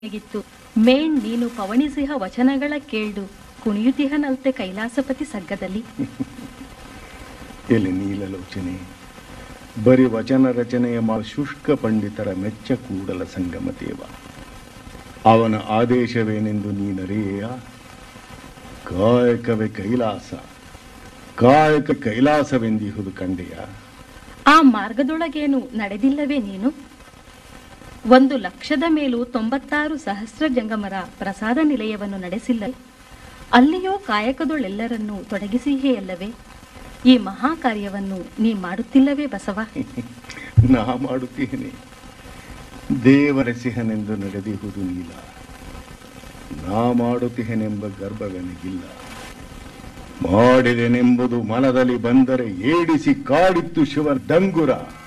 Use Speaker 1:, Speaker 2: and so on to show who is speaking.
Speaker 1: ಆಗಿತ್ತು ಮೇಣ್ ನೀನು ಪವಣಿಸಿಹ ವಚನಗಳ ಕೇಳ್ದು ಕುಣಿಯುತಿಹನಲ್ತೆ ಕೈಲಾಸಪತಿ ಸಗ್ಗದಲ್ಲಿ
Speaker 2: ಎಲ್ಲಿ ನೀಲಲೋಚನೆ ಬರೀ ವಚನ ರಚನೆಯ ಮಾ ಶುಷ್ಕ ಪಂಡಿತರ ಮೆಚ್ಚ ಕೂಡಲ ಸಂಗಮ ದೇವ ಅವನ ಆದೇಶವೇನೆಂದು ನೀನರಿಯೇಯ ಕಾಯಕವೇ ಕೈಲಾಸ ಕಾಯಕ ಕೈಲಾಸವೆಂದಿಹುದು ಕಂಡೆಯ
Speaker 1: ಆ ಮಾರ್ಗದೊಳಗೇನು ನಡೆದಿಲ್ಲವೇ ನೀನು ಒಂದು ಲಕ್ಷದ ಮೇಲೂ ತೊಂಬತ್ತಾರು ಸಹಸ್ರ ಜಂಗಮರ ಪ್ರಸಾದ ನಿಲಯವನ್ನು ನಡೆಸಿಲ್ಲ ಅಲ್ಲಿಯೋ ಕಾಯಕದೊಳೆಲ್ಲರನ್ನೂ ತೊಡಗಿಸಿಹೇ ಈ ಮಹಾ ಕಾರ್ಯವನ್ನು ನೀ ಮಾಡುತ್ತಿಲ್ಲವೇ ಬಸವ
Speaker 2: ನಾ ಮಾಡುತ್ತೇನೆ ದೇವರಸಿಹನೆಂದು ನಡೆದಿಹುದು ನೀಲ ನಾ ಮಾಡುತ್ತೇನೆಂಬ ಗರ್ಭವೆನಗಿಲ್ಲ ಮಾಡಿದೆನೆಂಬುದು ಮನದಲ್ಲಿ ಬಂದರೆ ಏಡಿಸಿ ಕಾಡಿತ್ತು ಶಿವ ಡಂಗುರ